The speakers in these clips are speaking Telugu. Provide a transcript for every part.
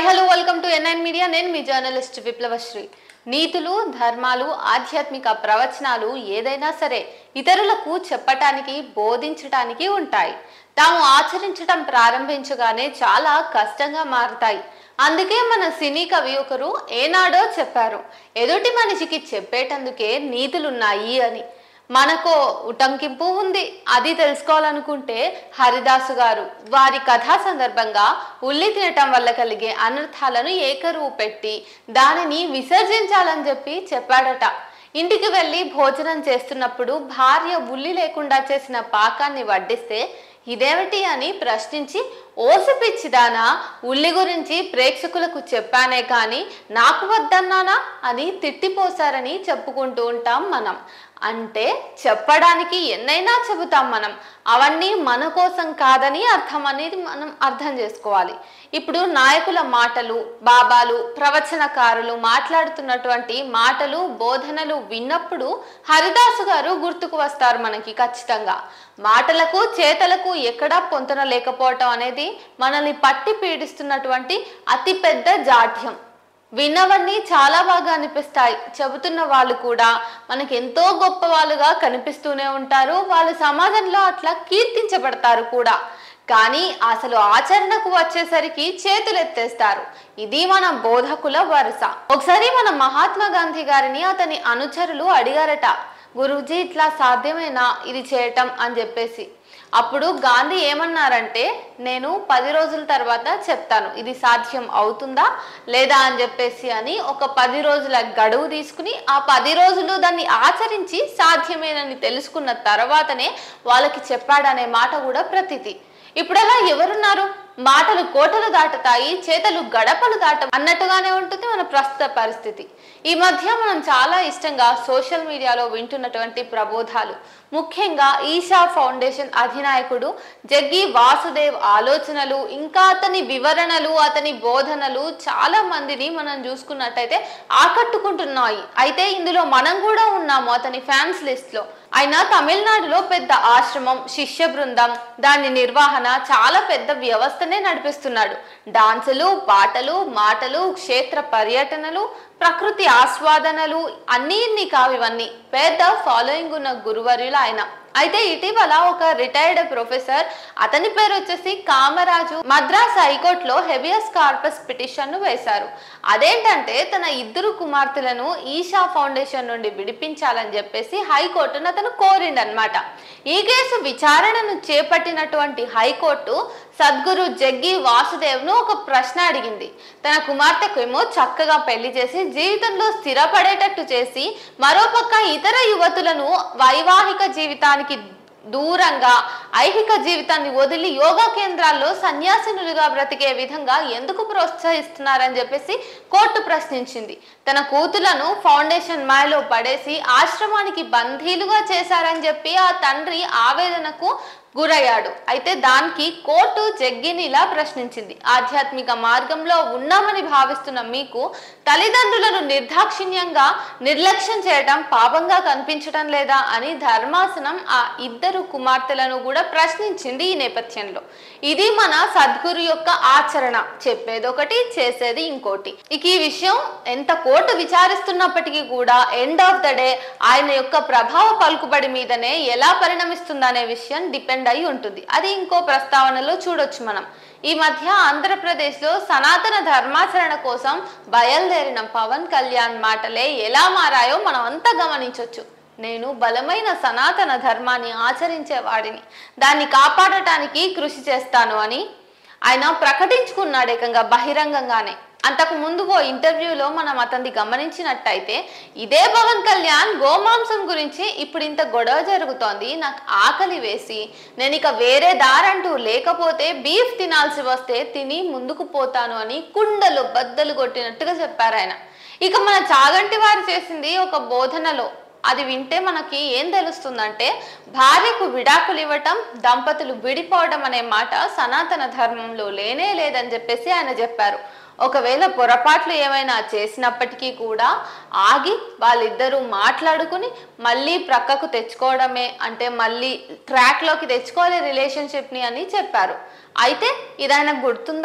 hi hello welcome to NIN media నేను మీ జర్నలిస్ట్ విప్లవశ్రీ నీతులు ధర్మాలు ఆధ్యాత్మిక ప్రవచనాలు ఏదైనా సరే ఇతరులకు చెప్పటానికి బోధించటానికి ఉంటాయి తాము ఆచరించటం ప్రారంభించగానే చాలా కష్టంగా మారుతాయి అందుకే మన సినీ కవి ఒకరు ఏనాడో చెప్పారు ఎదుటి మనిషికి చెప్పేటందుకే నీతులున్నాయి అని మనకో ఉటంకింపు ఉంది అది తెలుసుకోవాలనుకుంటే హరిదాసు గారు వారి కథా సందర్భంగా ఉల్లి తినటం వల్ల కలిగే అనర్థాలను ఏకరువు పెట్టి దానిని విసర్జించాలని చెప్పి చెప్పాడట ఇంటికి వెళ్ళి భోజనం చేస్తున్నప్పుడు భార్య ఉల్లి లేకుండా చేసిన పాకాన్ని వడ్డిస్తే ఇదేమిటి అని ప్రశ్నించి ఓసిపిచ్చిదానా ఉల్లి గురించి ప్రేక్షకులకు చెప్పానే కానీ నాకు వద్దన్నానా అని తిట్టిపోసారని చెప్పుకుంటూ ఉంటాం మనం అంటే చెప్పడానికి ఎన్నైనా చెబుతాం మనం అవన్నీ మన కోసం కాదని అర్థం అనేది మనం అర్థం చేసుకోవాలి ఇప్పుడు నాయకుల మాటలు బాబాలు ప్రవచనకారులు మాట్లాడుతున్నటువంటి మాటలు బోధనలు విన్నప్పుడు హరిదాసు గారు గుర్తుకు వస్తారు మనకి ఖచ్చితంగా మాటలకు చేతలకు ఎక్కడా పొంతన లేకపోవటం అనేది మనల్ని పట్టి పీడిస్తున్నటువంటి అతిపెద్ద జాఢ్యం విన్నవన్నీ చాలా బాగా అనిపిస్తాయి చెబుతున్న వాళ్ళు కూడా మనకి ఎంతో గొప్ప వాళ్ళుగా కనిపిస్తూనే ఉంటారు వాళ్ళు సమాజంలో అట్లా కీర్తించబడతారు కూడా కానీ అసలు ఆచరణకు వచ్చేసరికి చేతులు ఎత్తేస్తారు ఇది మన బోధకుల వరుస ఒకసారి మన మహాత్మా గాంధీ గారిని అతని అనుచరులు అడిగారట గురూజీ ఇట్లా సాధ్యమేనా ఇది చేయటం అని చెప్పేసి అప్పుడు గాంధీ ఏమన్నారంటే నేను పది రోజుల తర్వాత చెప్తాను ఇది సాధ్యం అవుతుందా లేదా అని చెప్పేసి అని ఒక పది రోజుల గడువు తీసుకుని ఆ పది రోజులు దాన్ని ఆచరించి సాధ్యమేనని తెలుసుకున్న తర్వాతనే వాళ్ళకి చెప్పాడనే మాట కూడా ప్రతిది ఇప్పుడలా ఎవరున్నారు మాటలు కోటలు దాటుతాయి చేతలు గడపలు దాట అన్నట్టుగానే ఉంటుంది మన ప్రస్తుత పరిస్థితి ఈ మధ్య మనం చాలా ఇష్టంగా సోషల్ మీడియాలో వింటున్నటువంటి ప్రబోధాలు ముఖ్యంగా ఈషా ఫౌండేషన్ అధినాయకుడు జగ్గి వాసుదేవ్ ఆలోచనలు ఇంకా అతని వివరణలు అతని బోధనలు చాలా మందిని మనం చూసుకున్నట్టయితే ఆకట్టుకుంటున్నాయి అయితే ఇందులో మనం కూడా ఉన్నాము అతని ఫ్యాన్స్ లిస్ట్ లో ఆయన తమిళనాడులో పెద్ద ఆశ్రమం శిష్య బృందం దాని నిర్వహణ చాలా పెద్ద వ్యవస్థనే నడిపిస్తున్నాడు డాన్సులు పాటలు మాటలు క్షేత్ర పర్యటనలు ప్రకృతి ఆస్వాదనలు అన్నీ ఇన్ని కావు ఇవన్నీ పెద్ద ఫాలోయింగ్ ఉన్న గురువర్యులు ఆయన అయితే ఇటీవల ఒక రిటైర్డ్ ప్రొఫెసర్ అతని పేరు వచ్చేసి కామరాజు మద్రాస్ హైకోర్టులో హెబియస్ కార్పస్ పిటిషన్ ను వేశారు అదేంటంటే తన ఇద్దరు కుమార్తెలను ఈషా ఫౌండేషన్ నుండి విడిపించాలని చెప్పేసి హైకోర్టును అతను కోరిండనమాట ఈ కేసు విచారణను చేపట్టినటువంటి హైకోర్టు సద్గురు జగ్గి వాసుదేవ్ ను ఒక ప్రశ్న అడిగింది తన కుమార్తెకేమో చక్కగా పెళ్లి చేసి జీవితంలో స్థిరపడేటట్టు చేసి మరోపక్క ఇతర యువతులను వైవాహిక జీవితానికి దూరంగా ఐహిక జీవితాన్ని వదిలి యోగా కేంద్రాల్లో సన్యాసినులుగా బ్రతికే విధంగా ఎందుకు ప్రోత్సహిస్తున్నారని చెప్పేసి కోర్టు ప్రశ్నించింది తన కూతులను ఫౌండేషన్ మాయలో పడేసి ఆశ్రమానికి బందీలుగా చేశారని చెప్పి ఆ తండ్రి ఆవేదనకు గురయ్యాడు అయితే దానికి కోర్టు జగ్గిని ఇలా ప్రశ్నించింది ఆధ్యాత్మిక మార్గంలో ఉన్నామని భావిస్తున్న మీకు తల్లిదండ్రులను నిర్దాక్షిణ్యంగా నిర్లక్ష్యం చేయడం పాపంగా కనిపించడం లేదా అని ధర్మాసనం ఆ ఇద్దరు కుమార్తెలను కూడా ప్రశ్నించింది ఈ నేపథ్యంలో ఇది మన సద్గురు యొక్క ఆచరణ చెప్పేది ఒకటి చేసేది ఇంకోటి ఇక ఈ విషయం ఎంత కోర్టు విచారిస్తున్నప్పటికీ కూడా ఎండ్ ఆఫ్ ద డే ఆయన యొక్క ప్రభావ పలుకుబడి మీదనే ఎలా పరిణమిస్తుందనే విషయం డిపెండ్ అయి ఉంటుంది అది ఇంకో ప్రస్తావనలో చూడొచ్చు మనం ఈ మధ్య ఆంధ్రప్రదేశ్లో సనాతన ధర్మాచరణ కోసం బయలుదేరిన పవన్ కళ్యాణ్ మాటలే ఎలా మారాయో మనం అంతా గమనించవచ్చు నేను బలమైన సనాతన ధర్మాన్ని ఆచరించే వాడిని దాన్ని కాపాడటానికి కృషి చేస్తాను అని ఆయన ప్రకటించుకున్నాడు ఏకంగా బహిరంగంగానే అంతకు ముందు ఓ ఇంటర్వ్యూలో మనం అతన్ని గమనించినట్టయితే ఇదే పవన్ కళ్యాణ్ గోమాంసం గురించి ఇప్పుడు ఇంత గొడవ జరుగుతోంది నాకు ఆకలి వేసి నేను ఇక వేరే దారంటూ లేకపోతే బీఫ్ తినాల్సి వస్తే తిని ముందుకు పోతాను అని కుండలు బద్దలు కొట్టినట్టుగా చెప్పారు ఆయన ఇక మన చాగంటి వారు చేసింది ఒక బోధనలో అది వింటే మనకి ఏం తెలుస్తుందంటే భార్యకు విడాకులు ఇవ్వటం దంపతులు విడిపోవడం అనే మాట సనాతన ధర్మంలో లేనే లేదని చెప్పేసి ఆయన చెప్పారు ఒకవేళ పొరపాట్లు ఏమైనా చేసినప్పటికీ కూడా ఆగి వాళ్ళిద్దరూ మాట్లాడుకుని మళ్ళీ ప్రక్కకు తెచ్చుకోవడమే అంటే మళ్ళీ ట్రాక్లోకి తెచ్చుకోవాలి రిలేషన్షిప్ని అని చెప్పారు అయితే ఇది ఆయనకు గుర్తుందా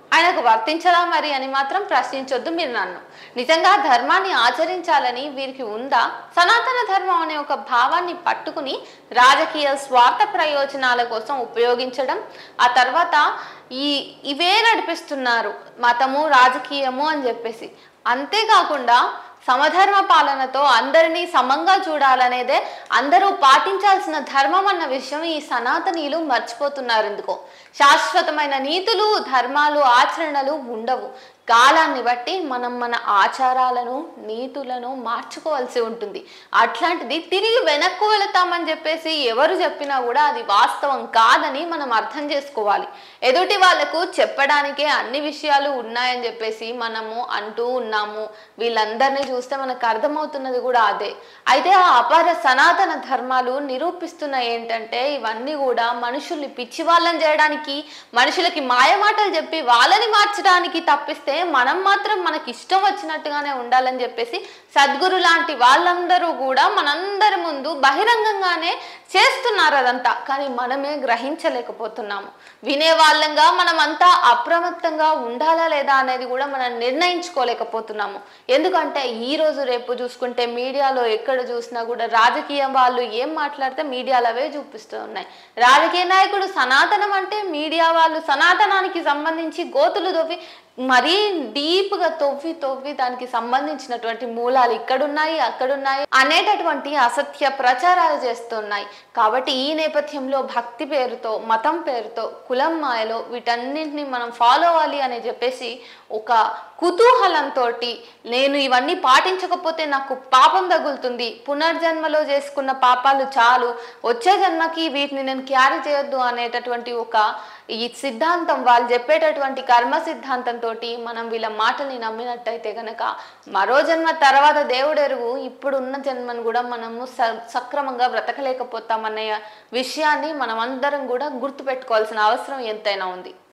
ఆయనకు వర్తించదా మరి అని మాత్రం ప్రశ్నించొద్దు మీరు నన్ను నిజంగా ధర్మాన్ని ఆచరించాలని వీరికి ఉందా సనాతన ధర్మం అనే ఒక భావాన్ని పట్టుకుని రాజకీయ స్వార్థ ప్రయోజనాల కోసం ఉపయోగించడం ఆ తర్వాత ఈ ఇవే నడిపిస్తున్నారు మతము రాజకీయము అని చెప్పేసి అంతేకాకుండా సమధర్మ పాలనతో అందరినీ సమంగా చూడాలనేదే అందరూ పాటించాల్సిన ధర్మం అన్న విషయం ఈ సనాతనీయులు మర్చిపోతున్నారు ఎందుకో శాశ్వతమైన నీతులు ధర్మాలు ఆచరణలు ఉండవు కాలాన్ని బట్టి మనం మన ఆచారాలను నీతులను మార్చుకోవాల్సి ఉంటుంది అట్లాంటిది తిరిగి వెనక్కు వెళతామని చెప్పేసి ఎవరు చెప్పినా కూడా అది వాస్తవం కాదని మనం అర్థం చేసుకోవాలి ఎదుటి వాళ్ళకు చెప్పడానికే అన్ని విషయాలు ఉన్నాయని చెప్పేసి మనము అంటూ ఉన్నాము వీళ్ళందరినీ చూస్తే మనకు అర్థమవుతున్నది కూడా అదే అయితే ఆ అపార సనాతన ధర్మాలు నిరూపిస్తున్న ఏంటంటే ఇవన్నీ కూడా మనుషుల్ని పిచ్చి వాళ్ళని చేయడానికి మనుషులకి మాయమాటలు చెప్పి వాళ్ళని మార్చడానికి తప్పిస్తే మనం మాత్రం మనకి ఇష్టం వచ్చినట్టుగానే ఉండాలని చెప్పేసి సద్గురు లాంటి వాళ్ళందరూ కూడా మనందరి ముందు బహిరంగంగానే చేస్తున్నారు అదంతా కానీ మనమే గ్రహించలేకపోతున్నాము వినే వాళ్ళంగా మనం అంతా అప్రమత్తంగా ఉండాలా లేదా అనేది కూడా మనం నిర్ణయించుకోలేకపోతున్నాము ఎందుకంటే ఈ రోజు రేపు చూసుకుంటే మీడియాలో ఎక్కడ చూసినా కూడా రాజకీయ వాళ్ళు ఏం మాట్లాడితే మీడియాలో అవే చూపిస్తూ ఉన్నాయి రాజకీయ నాయకుడు సనాతనం అంటే మీడియా వాళ్ళు సనాతనానికి సంబంధించి గోతులు దొవ్వి మరీ డీప్గా తొవ్వి తొవ్వి దానికి సంబంధించినటువంటి మూలాలు ఇక్కడున్నాయి అక్కడున్నాయి అనేటటువంటి అసత్య ప్రచారాలు చేస్తున్నాయి కాబట్టి ఈ నేపథ్యంలో భక్తి పేరుతో మతం పేరుతో కులం మాయలో వీటన్నింటినీ మనం ఫాలో అవ్వాలి అని చెప్పేసి ఒక కుతూహలంతో నేను ఇవన్నీ పాటించకపోతే నాకు పాపం తగులుతుంది పునర్జన్మలో చేసుకున్న పాపాలు చాలు వచ్చే జన్మకి వీటిని నేను క్యారీ చేయొద్దు అనేటటువంటి ఒక ఈ సిద్ధాంతం వాళ్ళు చెప్పేటటువంటి కర్మ సిద్ధాంతంతో మనం వీళ్ళ మాటల్ని నమ్మినట్టయితే గనక మరో జన్మ తర్వాత దేవుడెరుగు ఇప్పుడున్న జన్మను కూడా మనము స- సక్రమంగా బ్రతకలేకపోతామనే విషయాన్ని మనం అందరం కూడా గుర్తుపెట్టుకోవాల్సిన అవసరం ఎంతైనా ఉంది